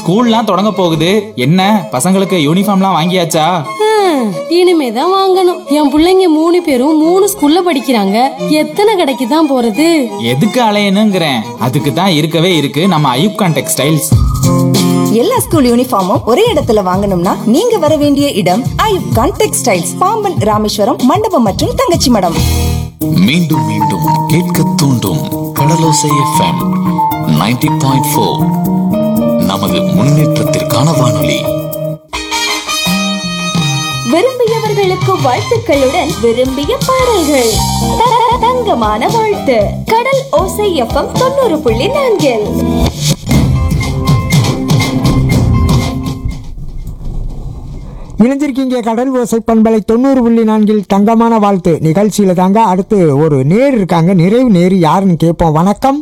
ஸ்கூல்லாம் தொடங்க போகுது என்ன பசங்களுக்கு யூனிஃபார்ம்லாம் வாங்கியாச்சா ஹம், இனிமேதான் வாங்கணும் என் புள்ளைங்க மூணு பேரும் மூணு ஸ்கூல்ல படிக்கிறாங்க எத்தனை கடைக்கு தான் போறது எதுக்கு அலையணுங்கிறேன் அதுக்கு தான் இருக்கவே இருக்கு நம்ம ஐயூப்கான் டெக்ஸ்டைல்ஸ் எல்லா ஸ்கூல் யூனிஃபார்மும் ஒரே இடத்துல வாங்கணும்னா நீங்க வர வேண்டிய இடம் ஐயூப் கான் டெக்ஸ்டைல்ஸ் பாம்பன் ராமேஸ்வரம் மண்டபம் மற்றும் தங்கச்சி மடம் மீண்டும் மீண்டும் கேட்க தூண்டும் கடலோசை எஃப்எம் 90.4 பாயிண்ட் ஃபோர் நமது முன்னேற்றத்திற்கான வானொலி விரும்பியவர்களுக்கு வாழ்த்துக்களுடன் விரும்பிய பாடல்கள் த- தங்கமான வாழ்த்து கடல் ஓசை எஃப்எம் தொண்ணூறு புள்ளி நான்கில் இணைஞ்சிருக்கீங்க கடல் ஓசை பண்பலை தொண்ணூறு புள்ளி நான்கில் தங்கமான வாழ்த்து நிகழ்ச்சியில தாங்க அடுத்து ஒரு நேர் இருக்காங்க நிறைவு நேர் யாருன்னு கேட்போம் வணக்கம்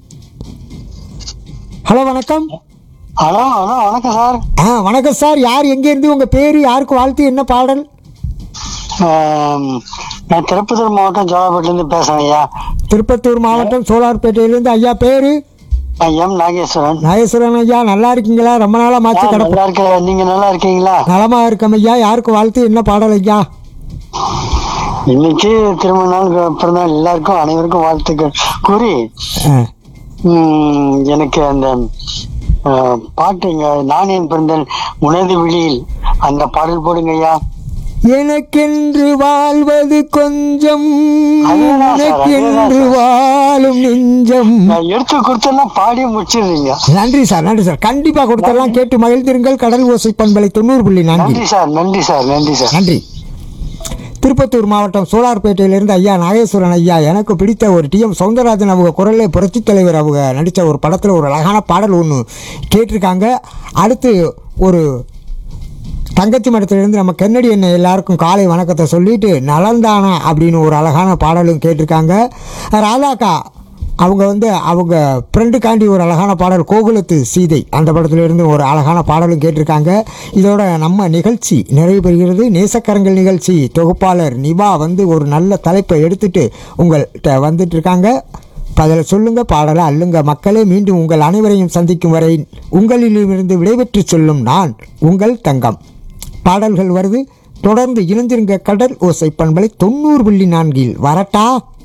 ஹலோ வணக்கம் ஹலோ ஹலோ வணக்கம் சார் ஆ வணக்கம் சார் யார் எங்கேருந்து உங்கள் பேர் யாருக்கு வாழ்த்து என்ன பாடல் ஆம், நான் திருப்பத்தூர் மாவட்டம் ஜோலாப்பேட்டிலேருந்து பேசுறேன் ஐயா திருப்பத்தூர் மாவட்டம் சோலார்பேட்டையிலேருந்து ஐயா பேர் நான் எம் நாகேஸ்வரன் நாகேஸ்வரன் ஐயா நல்லா இருக்கீங்களா ரொம்ப நாளாக மாச்சு ஆ, கிடப்போம் நல்லா இருக்கேன் நீங்க நல்லா இருக்கீங்களா நலமா இருக்கோம் ஐயா யாருக்கு வாழ்த்து என்ன பாடல் ஐயா இன்னைக்கு திருமண நாள் பிறந்தநாள் எல்லாருக்கும் அனைவருக்கும் வாழ்த்துக்கள் கூறி ஆ, ம், எனக்கு அந்த ஆ, பாட்டுங்க நான் என் பிறந்தேன் உனது விழியில் அந்த பாடல் போடுங்க ஐயா எனக்கென்று வாழ்வது கொஞ்சம் அதேதான் சார், எனக்கென்று அதேதான் வாழும் நெஞ்சம் நான் எடுத்து கொடுத்தெல்லாம் பாடி முடிச்சிடுறீங்க நன்றி சார் நன்றி சார் கண்டிப்பா கொடுத்தரலாம் கேட்டு மகிழ்ந்திருங்கள் கடல் ஓசை பண்பலை தொண்ணூறு புள்ளி நான்கு நன்றி சார் நன்றி சார் நன்றி சார் நன்றி திருப்பத்தூர் மாவட்டம் சோலார்பேட்டையிலிருந்து ஐயா நாகேஸ்வரன் ஐயா எனக்கு பிடித்த ஒரு டிஎம் சவுந்தரராஜன் அவங்க குரலில் புரட்சித் தலைவர் அவங்க நடித்த ஒரு படத்தில் ஒரு அழகான பாடல் ஒன்று கேட்டிருக்காங்க அடுத்து ஒரு தங்கச்சி மடத்திலிருந்து நம்ம கென்னடி என்ன எல்லாருக்கும் காலை வணக்கத்தை சொல்லிட்டு நலந்தானா அப்படின்னு ஒரு அழகான பாடலும் கேட்டிருக்காங்க ராதாக்கா அவங்க வந்து அவங்க ஃப்ரெண்டுக்காண்டி ஒரு அழகான பாடல் கோகுலத்து சீதை அந்த படத்திலிருந்து ஒரு அழகான பாடலும் கேட்டிருக்காங்க இதோட நம்ம நிகழ்ச்சி நிறைவு பெறுகிறது நேசக்கரங்கள் நிகழ்ச்சி தொகுப்பாளர் நிவா வந்து ஒரு நல்ல தலைப்பை எடுத்துட்டு உங்கள்கிட்ட வந்துட்டு இருக்காங்க அதில் சொல்லுங்க பாடலை அள்ளுங்க மக்களே மீண்டும் உங்கள் அனைவரையும் சந்திக்கும் வரை உங்களிலிருந்து விடைபெற்று சொல்லும் நான் உங்கள் தங்கம் பாடல்கள் வருது தொடர்ந்து இணைந்திருங்க கடல் ஓசை பண்பலை தொண்ணூறு புள்ளி நான்கில் வரட்டா